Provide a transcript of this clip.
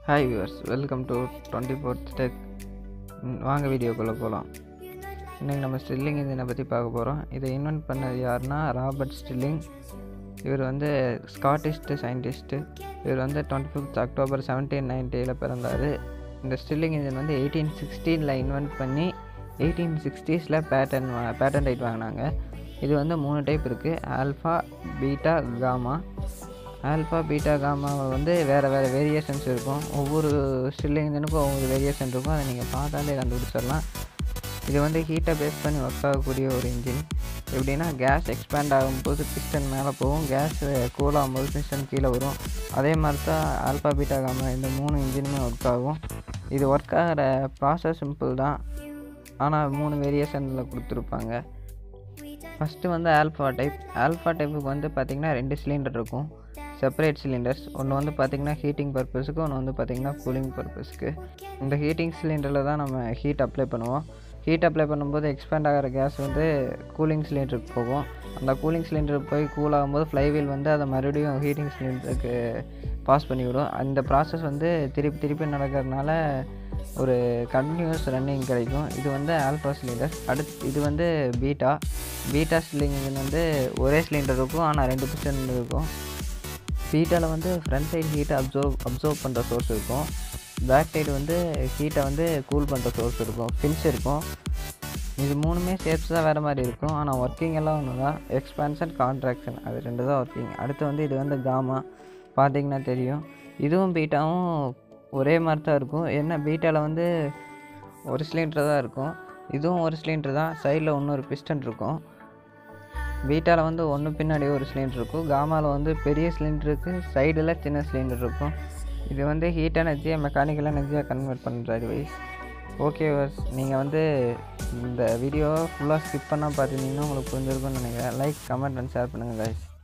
hi viewers welcome to twenty fourth tech வாங்க வீடியோக்குள்ளே போகலாம் இன்றைக்கி நம்ம ஸ்டில்லிங் இன்ஜினை பற்றி பார்க்க போகிறோம் இதை இன்வென்ட் பண்ணது யாருன்னா ராபர்ட் ஸ்டில்லிங் இவர் வந்து ஸ்காட்டிஸ்ட்டு சயின்டிஸ்ட்டு இவர் வந்து டுவெண்ட்டி ஃபிஃப்த் அக்டோபர் செவன்டீன் நைன்ட்டியில் பிறந்தார் இந்த ஸ்டில்லிங் இன்ஜின் வந்து எயிட்டீன் சிக்ஸ்டீனில் இன்வென்ட் பண்ணி எயிட்டீன் சிக்ஸ்டீஸில் பேட்டன் பேட்டன் ரைட் வாங்கினாங்க இது வந்து மூணு டைப் இருக்குது alpha beta gamma alpha beta காமாவை வந்து வேறு வேறு வேரியேஷன்ஸ் இருக்கும் ஒவ்வொரு ஸ்டில்லிங் இன்ஜினுக்கும் ஒவ்வொரு வேரியேஷன் இருக்கும் அதை நீங்கள் பார்த்தாலே கண்டுபிடிச்சிடலாம் இது வந்து ஹீட்டை பேஸ் பண்ணி ஒர்க் ஆகக்கூடிய ஒரு இன்ஜின் எப்படின்னா கேஸ் எக்ஸ்பேண்ட் ஆகும்போது பிஸ்டன் மேலே போகும் கேஸ் கூல் ஆகும்போது பிஸ்டன் கீழே வரும் அதே மாதிரி தான் ஆல்ஃபா பீட்டா காமா இந்த மூணு இன்ஜினுமே ஒர்க் ஆகும் இது ஒர்க் ஆகிற ப்ராசஸ் சிம்பிள் தான் ஆனால் மூணு வேரியேஷனில் கொடுத்துருப்பாங்க ஃபஸ்ட்டு வந்து ஆல்ஃபா டைப் ஆல்ஃபா டைப்புக்கு வந்து பார்த்திங்கன்னா ரெண்டு சிலிண்டர் இருக்கும் செப்பரேட் சிலிண்டர்ஸ் ஒன்று வந்து பார்த்திங்கன்னா ஹீட்டிங் பர்பஸுக்கு ஒன்று வந்து பார்த்திங்கன்னா கூலிங் பர்பஸுக்கு இந்த ஹீட்டிங் சிலிண்டரில் தான் நம்ம ஹீட் அப்ளை பண்ணுவோம் ஹீட் அப்ளை பண்ணும்போது எக்ஸ்பேண்ட் ஆகிற கேஸ் வந்து கூலிங் சிலிண்டருக்கு போகும் அந்த கூலிங் சிலிண்டருக்கு போய் கூல் ஆகும்போது ஃப்ளைவீல் வந்து அதை மறுபடியும் ஹீட்டிங் சிலிண்டருக்கு பாஸ் பண்ணிவிடும் அந்த ப்ராசஸ் வந்து திருப்பி திருப்பி நடக்கிறதுனால ஒரு கண்டினியூஸ் ரன்னிங் கிடைக்கும் இது வந்து ஆல்ஃபா சிலிண்டர் அடுத்து இது வந்து பீட்டா பீட்டா சிலிங் வந்து ஒரே சிலிண்டர் இருக்கும் ஆனால் ரெண்டு பிஸ்டன் இருக்கும் பீட்டாவில் வந்து ஃப்ரண்ட் சைடு ஹீட்டை அப்சர்வ் அப்சர்வ் பண்ணுற சோர்ஸ் இருக்கும் பேக் சைடு வந்து ஹீட்டை வந்து கூல் பண்ணுற சோர்ஸ் இருக்கும் ஃபின்ஸ் இருக்கும் இது மூணுமே ஷேப்ஸ் தான் வேறு மாதிரி இருக்கும் ஆனால் ஒர்க்கிங் எல்லாம் ஒன்று தான் எக்ஸ்பான்ஷன் கான்ட்ராக்ஷன் அது ரெண்டு தான் ஒர்க்கிங் அடுத்து வந்து இது வந்து காமா பார்த்தீங்கன்னா தெரியும் இதுவும் பீட்டாவும் ஒரே மாதிரி தான் இருக்கும் என்ன பீட்டாவில் வந்து ஒரு சிலிண்டர் தான் இருக்கும் இதுவும் ஒரு சிலிண்டர் தான் சைடில் இன்னொரு பிஸ்டன் இருக்கும் பீட்டாவில் வந்து ஒன்று பின்னாடி ஒரு சிலிண்டர் இருக்கும் காமாவில் வந்து பெரிய சிலிண்டருக்கு சைடில் சின்ன சிலிண்டர் இருக்கும் இது வந்து ஹீட் எனர்ஜியை மெக்கானிக்கல் எனர்ஜியாக கன்வெர்ட் பண்ணுற டிவைஸ் ஓகே வர்ஸ் நீங்கள் வந்து இந்த வீடியோவை ஃபுல்லாக ஸ்கிப் பண்ணால் பார்த்துருந்தீங்கன்னா உங்களுக்கு புரிஞ்சிருக்கும்னு நினைக்கிறேன் லைக் கமெண்ட் அண்ட் ஷேர் பண்ணுங்கள் கைஸ்